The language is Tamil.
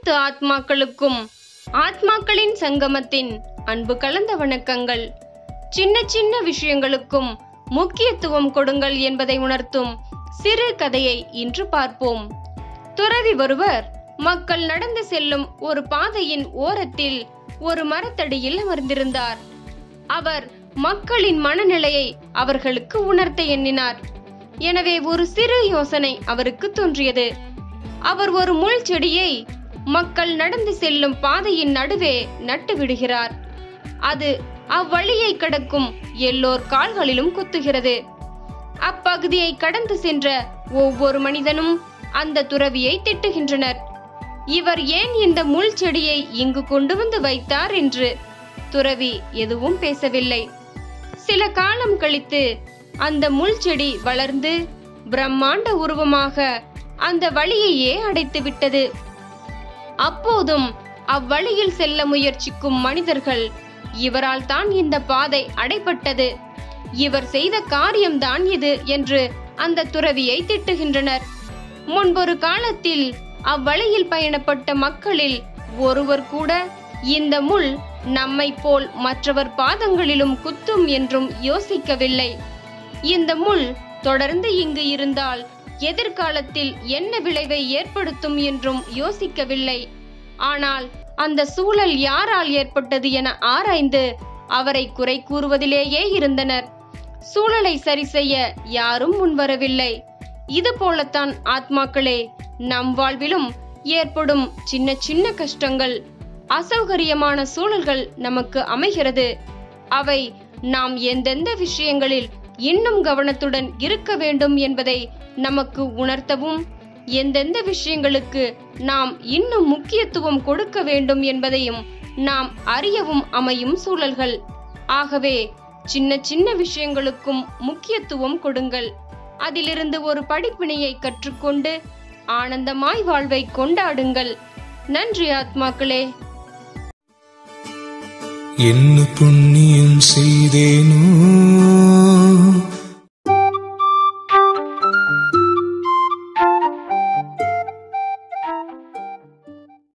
அனைத்து ஆத்மாக்களுக்கும் ஆத்மாக்களின் சங்கமத்தின் அன்பு கலந்த வணக்கங்கள் சின்ன சின்ன விஷயங்களுக்கும் முக்கியத்துவம் கொடுங்கள் என்பதை உணர்த்தும் சிறு கதையை இன்று பார்ப்போம் துறவி ஒருவர் மக்கள் நடந்து செல்லும் ஒரு பாதையின் ஓரத்தில் ஒரு மரத்தடியில் அமர்ந்திருந்தார் அவர் மக்களின் மனநிலையை அவர்களுக்கு உணர்த்த எண்ணினார் எனவே ஒரு சிறு யோசனை அவருக்கு தோன்றியது அவர் ஒரு முள் செடியை மக்கள் நடந்து செல்லும் பாதையின் நடுவே நட்டு விடுகிறார் அது அவ்வழியை கடக்கும் எல்லோர் கால்களிலும் குத்துகிறது அப்பகுதியை கடந்து சென்ற ஒவ்வொரு மனிதனும் அந்த துறவியை திட்டுகின்றனர் இவர் ஏன் இந்த முள் செடியை இங்கு கொண்டு வந்து வைத்தார் என்று துறவி எதுவும் பேசவில்லை சில காலம் கழித்து அந்த முள் செடி வளர்ந்து பிரம்மாண்ட உருவமாக அந்த வழியையே அடைத்து விட்டது அப்போதும் அவ்வழியில் செல்ல முயற்சிக்கும் மனிதர்கள் இவரால் தான் இந்த பாதை அடைப்பட்டது இவர் செய்த காரியம்தான் இது என்று அந்த துறவியை திட்டுகின்றனர் முன்பொரு காலத்தில் அவ்வழியில் பயணப்பட்ட மக்களில் ஒருவர் கூட இந்த முள் நம்மை போல் மற்றவர் பாதங்களிலும் குத்தும் என்றும் யோசிக்கவில்லை இந்த முள் தொடர்ந்து இங்கு இருந்தால் எதிர்காலத்தில் என்ன விளைவை ஏற்படுத்தும் என்றும் யோசிக்கவில்லை ஆனால் அந்த சூழல் யாரால் ஏற்பட்டது என ஆராய்ந்து அவரை குறை கூறுவதிலேயே இருந்தனர் சூழலை சரி செய்ய யாரும் முன்வரவில்லை இது போலத்தான் ஆத்மாக்களே நம் வாழ்விலும் ஏற்படும் சின்ன சின்ன கஷ்டங்கள் அசௌகரியமான சூழல்கள் நமக்கு அமைகிறது அவை நாம் எந்தெந்த விஷயங்களில் இன்னும் கவனத்துடன் இருக்க வேண்டும் என்பதை நமக்கு உணர்த்தவும் எந்தெந்த விஷயங்களுக்கு நாம் இன்னும் முக்கியத்துவம் கொடுக்க வேண்டும் என்பதையும் நாம் அறியவும் அமையும் சூழல்கள் ஆகவே சின்ன சின்ன விஷயங்களுக்கும் முக்கியத்துவம் கொடுங்கள் அதிலிருந்து ஒரு படிப்பினையை கற்றுக்கொண்டு ஆனந்தமாய் வாழ்வை கொண்டாடுங்கள் நன்றி ஆத்மாக்களே என்ன புண்ணியம் செய்தேனோ